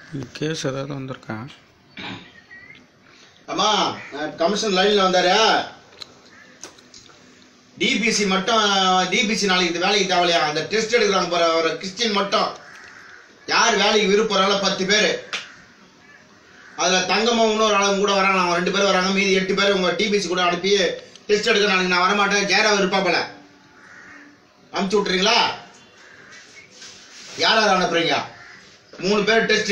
case ஏதாவது வந்திருக்கா அம்மா கமிஷன் லைன்ல வந்தாரு டிபிசி மட்டும் டிபிசி நாளைக்கு இந்த வேலைக்கு தேவையா அந்த டெஸ்ட் எடுக்கிறாங்க பாரு ஒரு கிறிஸ்டின் மட்டும் யார் வேலைக்கு விருப்பறால பத்து பேர் அதுல தங்கமும் இன்னொரு ஆளுங்க கூட வராங்க அவங்க ரெண்டு பேரும் வராங்க மீதி எட்டு பேர் உங்க டிபிசி கூட அனுப்பி டெஸ்ட் எடுக்க நாளைக்கு நான் வரமாட்டேன் ஜெயராவ் இருப்பாப்பல அனுப்பிச்சு விட்டுறீங்களா யார் யார் அனுப்புறீங்க மூணு பேர் டெஸ்ட்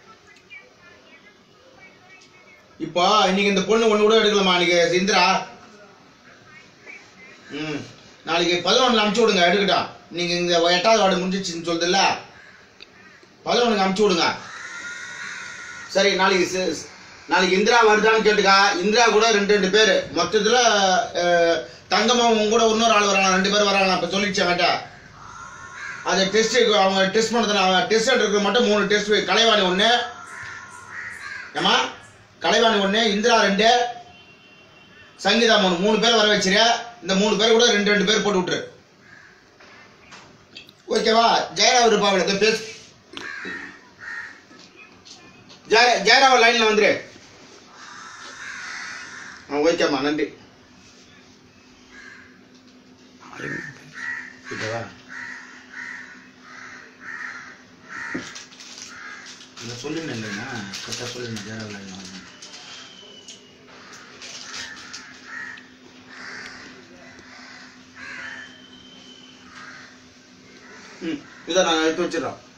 இப்போ இன்னைக்கு இந்த பொண்ணு ஒண்ணு கூட எடுக்கலாமா இன்னைக்கு இந்திரா ம் நாளைக்கு பதினொன்றுல அமுச்சு விடுங்க எடுக்கட்டும் நீங்க இந்த எட்டாவது வார்டு முடிஞ்சிச்சுன்னு சொல்லுதுல்ல பதினொன்றுக்கு அமுச்சு விடுங்க சரி நாளைக்கு சி- நாளைக்கு இந்திரா வருதான்னு கேட்டுக்கா இந்திரா கூட ரெண்டு ரெண்டு பேர் மொத்தத்துல அஹ், தங்கமும் உங்க கூட இன்னொரு ஆள் வராங்க ரெண்டு பேர் வராங்க இப்ப சொல்லிடுச்சேன் வேட்டா அதை டெஸ்ட் அவங்க டெஸ்ட் பண்ணதுல அவங்க டெஸ்ட் எடுக்க மட்டும் மூணு டெஸ்ட் கலைவாணி ஒன்று ஏமா கலைவாணி ஒன்று இந்திரா ரெண்டு சங்கீதா மூணு மூணு பேர் வர வச்சிரு இந்த மூணு பேர் கூட ரெண்டு ரெண்டு பேர் போட்டு விட்டுரு ஓகேவா ஜெயராவ் இருப்பாவில் இந்த பேசு ஜெய ஜெயராவ் லைன்ல வந்துரு ஆ ஓகேம்மா நன்றி ஓகேவா இதை சொல்லிருந்தேன் இல்லைண்ணா கரெக்டாக சொல்லிருந்தேன் ஜெயராவ் லைன்ல வந்து ம் இதை நான் எடுத்து வச்சிடறோம்